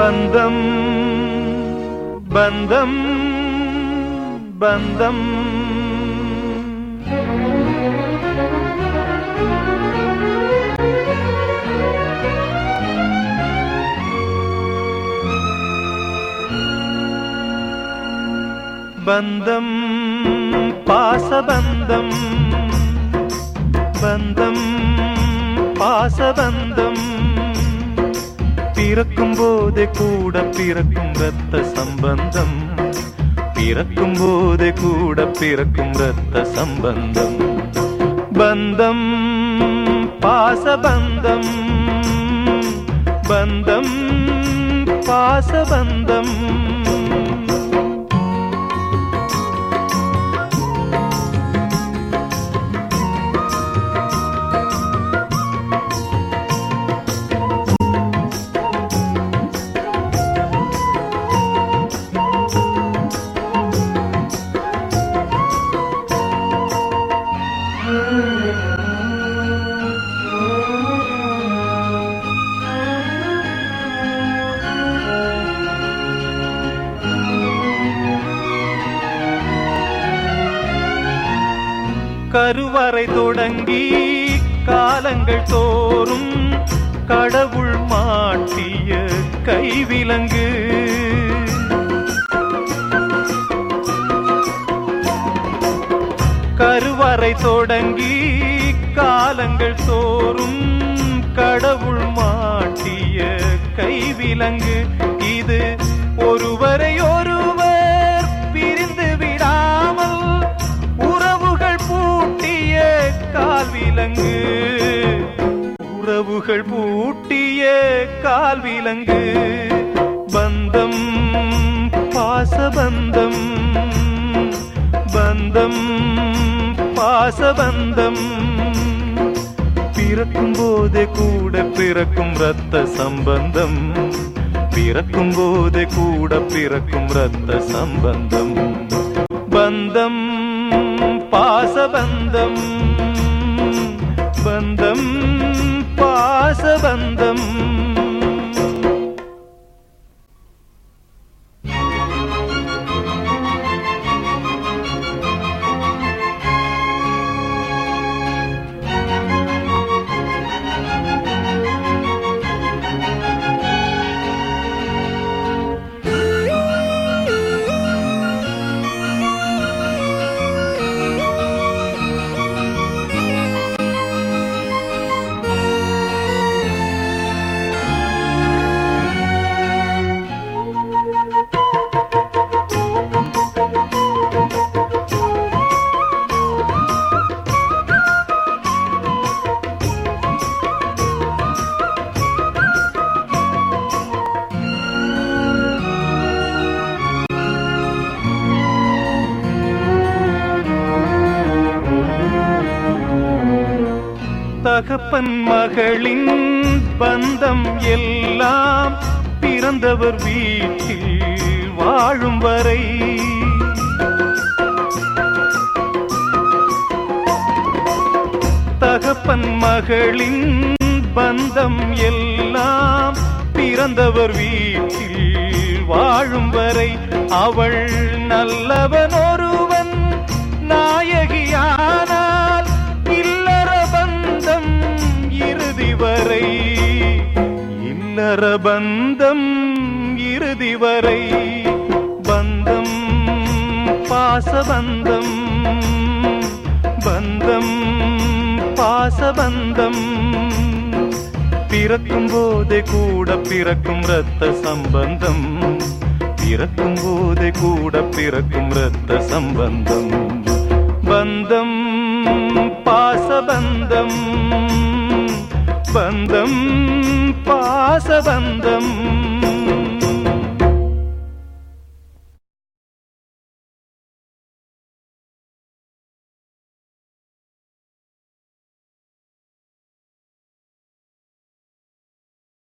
பந்தம் பந்தம் பந்தம் பந்தம் பாசபந்தம் பந்தம் பாசபந்தம் பிறக்கும் போதே கூட பிறக்கும் ரத்த சம்பந்தம் பிறக்கும் போதே கூட பிறக்கும் ரத்த சம்பந்தம் பந்தம் பாசபந்தம் பந்தம் பாசபந்தம் கருவறை தொடங்கி காலங்கள் தோறும் கடவுள் மாட்டிய கைவிலங்கு கருவறை தொடங்கி காலங்கள் தோறும் கடவுள் மாட்டிய கைவிலங்கு இது ஒருவரை ஒருவர் பிரிந்து விடாமல் உறவுகள் பூட்டிய கால்விலங்கு உறவுகள் பூட்டிய கால்விலங்கு பந்தம் பாசபந்தம் பந்தம் பாசபந்தம் பிறக்கும் போதே கூட பிறக்கும் ரத்த சம்பந்தம் பிறக்கும் போதே கூட பிறக்கும் ரத்த சம்பந்தம் பந்தம் பாசபந்தம் பந்தம் பாசபந்தம் தகப்பன் மகளின் பந்தம் எல்லாம் பிறந்தவர் வீட்டில் வாழும் வரை தகப்பன் மகளின் பந்தம் எல்லாம் பிறந்தவர் வீட்டில் வாழும் வரை அவள் நல்லவன் ஒருவன் நாயகியானால் இல்லற பந்தம் இறுதி வரை இல்லற பந்தம் இறுதி வரை பந்தம் பாசபந்தம் பந்தம் பாசபந்தம் பிறக்கும் போதே கூட பிறக்கும் ரத்த சம்பந்தம் பிறக்கும் போதே கூட பிறக்கும் ரத்த சம்பந்தம் பந்தம் பாசபந்தம் பந்தம் பாசபந்தம்